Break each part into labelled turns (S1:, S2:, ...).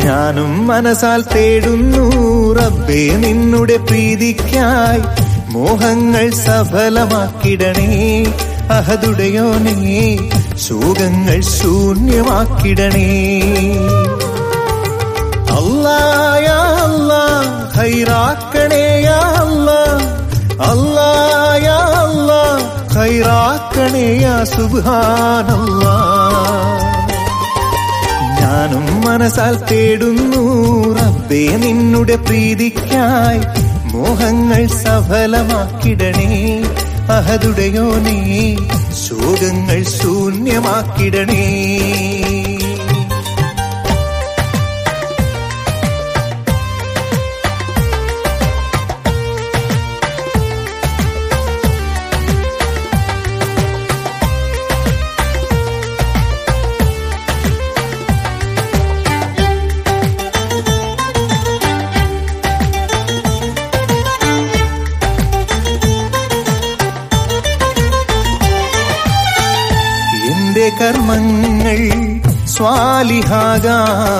S1: ഞാനും മനസാൽ തേടുന്നു റബ്ബേ നിന്നുടെ പ്രീതിക്കായി മോഹങ്ങൾ സഫലമാക്കിടണേ അഹദുടയോനേ ശോകങ്ങൾ ശൂന്യമാക്കിടണേ അല്ലായാ അല്ലാ ഖൈറാക്കണേ യാ അല്ലാ അല്ലായാ അല്ലാ ഖൈറാക്കണേ യാ സുബ്ഹാനല്ലാ ഞാനും മനസാൽ തേടുന്നു റബ്ബേ നിന്നുടെ പ്രീതിക്കായി മോഹങ്ങൾ സഫലമാക്കിടണേ അഹദുടയോനേ ശോകങ്ങൾ ശൂന്യമാക്കിടണേ എന്റെ കർമ്മങ്ങൾ സ്വാലിഹാകാ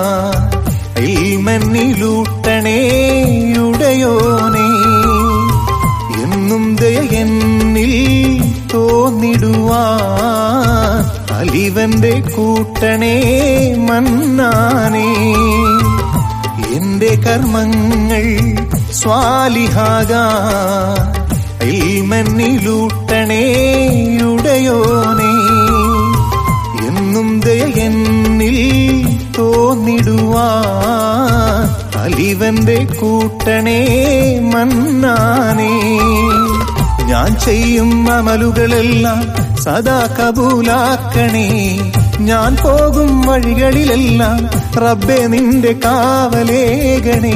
S1: ഇൽമന്നിലൂട്ടണേ ഉടയോനേ എന്നും ദയ എന്നിൽ തോന്നിടുവാ അലിവന്റെ കൂട്ടണേ മന്നാനേ എന്റെ കർമ്മങ്ങൾ സ്വാലിഹാകാ ഇൽമന്നിലൂട്ടണേ ഉടയോനേ എന്നും ദയ എന്നിൽ തോന്നിടുവാ അലിവന്റെ കൂട്ടണേ മന്നാനേ ഞാൻ ചെയ്യും അമലുകളെല്ലാം സദാ കബൂലാക്കണേ ഞാൻ പോകും വഴികളിലെല്ലാം റബ്ബെ നിന്റെ കാവലേകണേ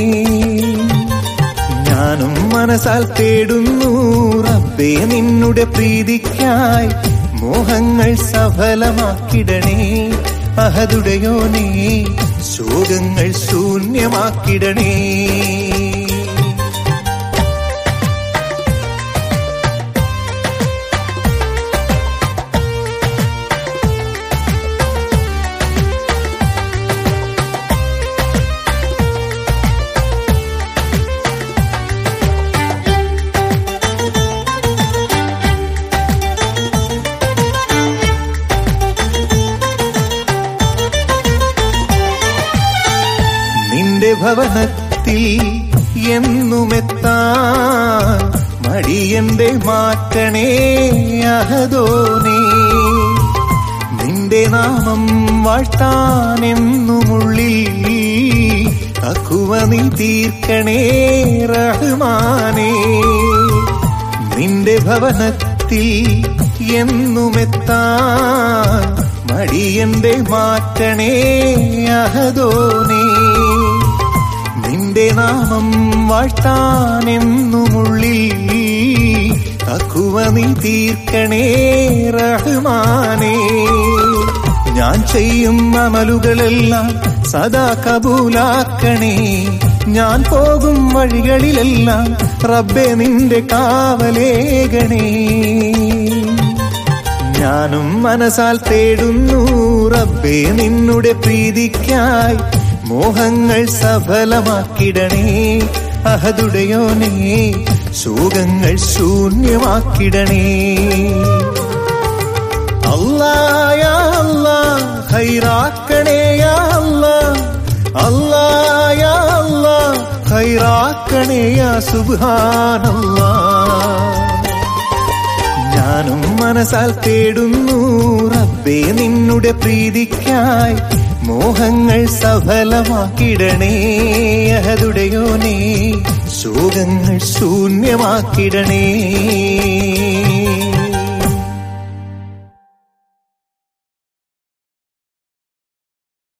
S1: ഞാനും മനസാൽ തേടുന്നു റബ്ബേ നിന്നുടെ പ്രീതിക്കായി മോഹങ്ങൾ സഫലമാക്കിടണേ അഹദുടയോനേ ശോകങ്ങൾ ശൂന്യമാക്കിടണേ നിന്റെ ഭവനത്തിൽ എന്നുമെത്താൻ മടിയന്റെ മാറ്റണേ അഹദോനേ നിന്റെ നാമം വാഴ്ത്താൻ എന്നുമുള്ളിൽ അക്കുവ നീ തീർക്കണേ റഹ്മാനേ നിന്റെ ഭവനത്തിൽ എന്നുമെത്താൻ മടിയന്റെ മാറ്റണേ അഹദോനേ നിന്റെ നാമം വാഴ്ത്താൻ എന്നുമുള്ളിൽ അക്കുവ നീ തീർക്കണേ റഹ്മാനേ ഞാൻ ചെയ്യും അമലുകളെല്ലാം സദാ കബൂലാക്കണേ ഞാൻ പോകും വഴികളിലെല്ലാം റബ്ബെ നിന്റെ കാവലേകണേ ഞാനും മനസാൽ തേടുന്നു റബ്ബേ നിന്നുടെ പ്രീതിക്കായി മോഹങ്ങൾ സഫലമാക്കിടണേ അഹദുടയോനേ ശോകങ്ങൾ ശൂന്യമാക്കിടണേ അല്ലായാ അല്ലാ ഖൈറാക്കണേ യാ അല്ലാ അല്ലായാ അല്ലാ ഖൈറാക്കണേ യാ സുബ്ഹാനല്ലാ ഞാനും മനസാൽ തേടുന്നു റബ്ബേ നിന്നുടെ പ്രീതിക്കായി മോഹങ്ങൾ സഫലമാക്കിടണേ അഹദുടയോനേ ശോകങ്ങൾ ശൂന്യമാക്കിടണേ